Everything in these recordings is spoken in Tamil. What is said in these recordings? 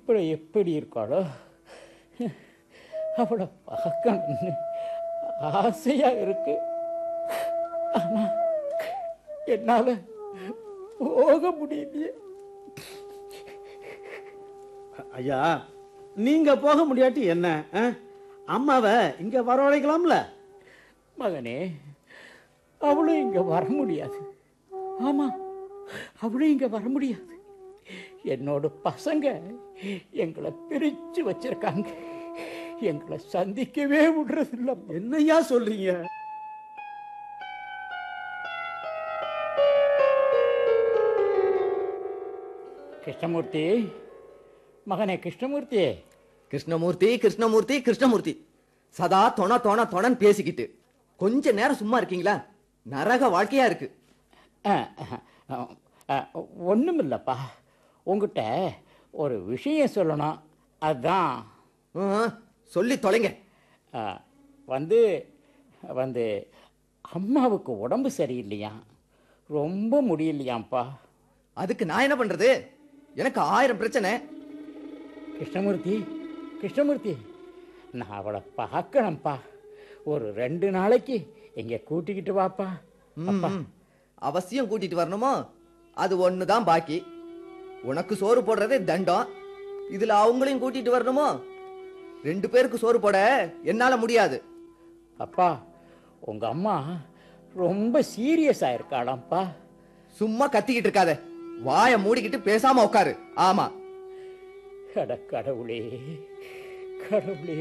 இப்போ எப்படி இருக்காளோ அவளை பார்க்கணும்னு ஆசையாக இருக்கு ஆனால் என்னால் போக முடியலையே ஐயா நீங்க போக முடியாட்டி என்ன ஆ? அம்மாவை இங்க வரவழைக்கலாம்ல மகனே அவளும் இங்கே வர முடியாது ஆமாம் அவளும் இங்கே வர முடியாது என்னோட பசங்க எங்களை பிரித்து வச்சிருக்காங்க எங்களை சந்திக்கவே விடுறதில்ல என்னய்யா சொல்றீங்க கிருஷ்ணமூர்த்தி மகனே கிருஷ்ணமூர்த்தி கிருஷ்ணமூர்த்தி கிருஷ்ணமூர்த்தி கிருஷ்ணமூர்த்தி சதா தொண தொண தொணன்னு பேசிக்கிட்டு கொஞ்ச நேரம் சும்மா இருக்கீங்களா நரக வாழ்க்கையா இருக்கு ஒன்றும் இல்லைப்பா உங்ககிட்ட ஒரு விஷயம் சொல்லணும் அதுதான் ஆ, சொல்லி தொலைங்க ஆ, வந்து வந்து அம்மாவுக்கு உடம்பு சரியில்லையா ரொம்ப முடியலையாம்ப்பா அதுக்கு நான் என்ன பண்றது எனக்கு ஆயிரம் பிரச்சனை கிருஷ்ணமூர்த்தி கிருஷ்ணமூர்த்தி நான் அவளை பார்க்கணும்ப்பா ஒரு ரெண்டு நாளைக்கு இங்கே கூட்டிக்கிட்டு வாப்பா அப்பா ம், அவசியம் கூட்டிட்டு வரணுமோ அது ஒண்ணுதான் பாக்கி உனக்கு சோறு போடுறதே தண்டம் இதுல அவங்களையும் கூட்டிட்டு வரணுமோ ரெண்டு பேருக்கு சோறு போட என்னால முடியாது அப்பா உங்கள் அம்மா ரொம்ப சீரியஸாக இருக்காளாம்ப்பா சும்மா கத்திக்கிட்டு இருக்காத வாயை மூடிக்கிட்டு பேசாம உட்காரு ஆமா அட கடவுளே கடவுளே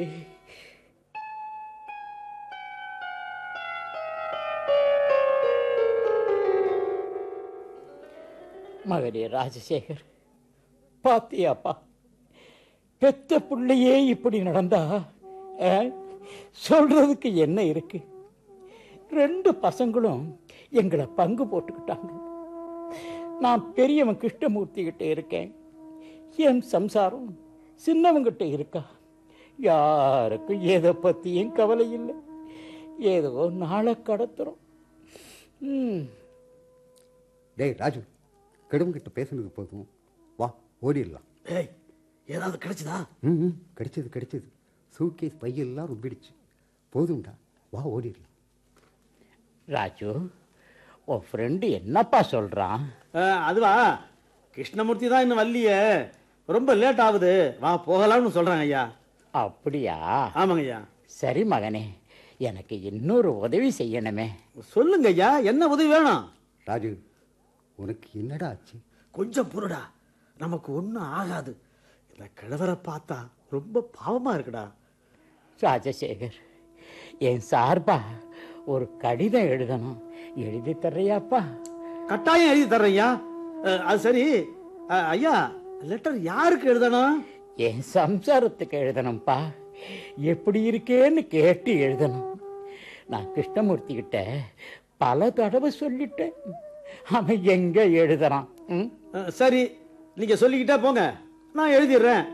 மகனே ராஜசேகர் பாத்தியாப்பா பெத்த பிள்ளையே இப்படி நடந்தா ஆ? சொல்றதுக்கு என்ன இருக்கு ரெண்டு பசங்களும் எங்களை பங்கு போட்டுக்கிட்டாங்க நான் பெரியவன் கிருஷ்ணமூர்த்தி கிட்ட இருக்கேன் என் சம்சாரம் சின்னவங்கிட்ட இருக்கா யாருக்கும் எதை பற்றியும் கவலை இல்லை ஏதோ நாளை கடத்துறோம் ம் டேய் ராஜு கெடும்கிட்ட பேசுனது போதும் வா ஓடிடலாம் ஏய் ஏதாவது கிடைச்சதா ம் ம், கிடைச்சது கிடைச்சது சூட்கேஸ் பையெல்லாம் ரொம்பிடுச்சு போதும்டா வா ஓடிடலாம் ராஜு உன் ஃப்ரெண்டு என்னப்பா சொல்கிறான் ஆ, அதுவா கிருஷ்ணமூர்த்தி தான் இன்னும் வரலையே ரொம்ப லேட் ஆகுது வா போகலாம்னு சொல்றாங்க ஐயா அப்படியா ஆமாங்க ஐயா சரி மகனே எனக்கு இன்னொரு உதவி செய்யணுமே சொல்லுங்க ஐயா என்ன உதவி வேணும் ராஜு உனக்கு என்னடா ஆச்சு கொஞ்சம் பொருடா நமக்கு ஒன்றும் ஆகாது இந்த கிழவரை பார்த்தா ரொம்ப பாவமா இருக்குடா ராஜசேகர் என் சார்பா ஒரு கடிதம் எழுதணும் எழுதி தர்றியாப்பா கட்டாயம் எழுதி தர்றேன் ஐயா அஹ், அது சரி அஹ், ஐயா லெட்டர் யாருக்கு எழுதணும் என் சம்சாரத்துக்கு எழுதணும்ப்பா எப்படி இருக்கேன்னு கேட்டு எழுதணும் நான் கிருஷ்ணமூர்த்தி கிட்ட பல தடவை சொல்லிட்டேன் அவன் எங்க எழுதுறான் ம்? அஹ், சரி நீங்க சொல்லிக்கிட்டே போங்க நான் எழுதிடுறேன்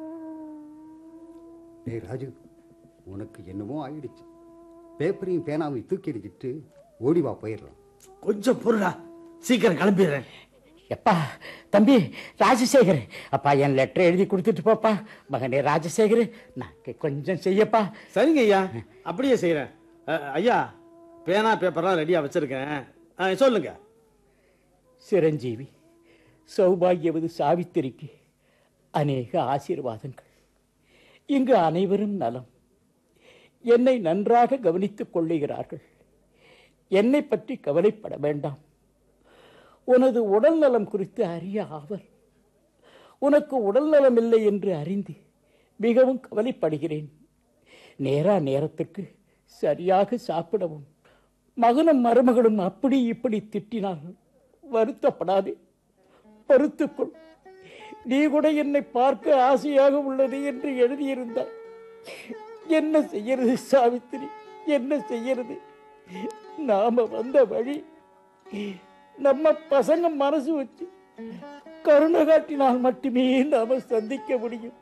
டேய் ராஜு உனக்கு என்னமோ ஆயிடுச்சு பேப்பரையும் பேனாவையும் தூக்கி எறிஞ்சிட்டு ஓடி வா போயிடலாம் கொஞ்சம் பொருடா சீக்கிரம் கிளம்பிடுறேன் எப்பா தம்பி ராஜசேகர் அப்பா என் லெட்டர் எழுதி கொடுத்துட்டு போப்பா மகனே ராஜசேகர் நான் கே- கொஞ்சம் செய்யப்பா சரிங்க ஐயா அப்படியே செய்கிறேன் ஐயா பேனா பேப்பர்லாம் ரெடியாக வச்சுருக்கேன் அஹ், சொல்லுங்க சிரஞ்சீவி சௌபாகியவது சாவித்திரிக்கு அநேக ஆசீர்வாதங்கள் இங்கு அனைவரும் நலம் என்னை நன்றாக கவனித்துக் கொள்ளுகிறார்கள் என்னை பற்றி கவலைப்பட வேண்டாம் உனது உடல் நலம் குறித்து அறிய ஆவல் உனக்கு உடல் நலம் இல்லை என்று அறிந்து மிகவும் கவலைப்படுகிறேன் நேரா நேரத்துக்கு சரியாக சாப்பிடவும் மகனும் மருமகளும் அப்படி இப்படி திட்டினார்கள் வருத்தப்படாதே பொறுத்துக்கொள் நீ கூட என்னை பார்க்க ஆசையாக உள்ளது என்று எழுதியிருந்தாய் என்ன செய்யறது சாவித்திரி என்ன செய்யறது நாம வந்த வழி நம்ம பசங்க மனசு வச்சு கருணை காட்டினால் மட்டுமே நாம சந்திக்க முடியும்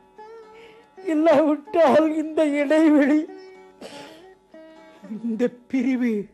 இல்லாவிட்டால் இந்த இடைவெளி இந்த பிரிவு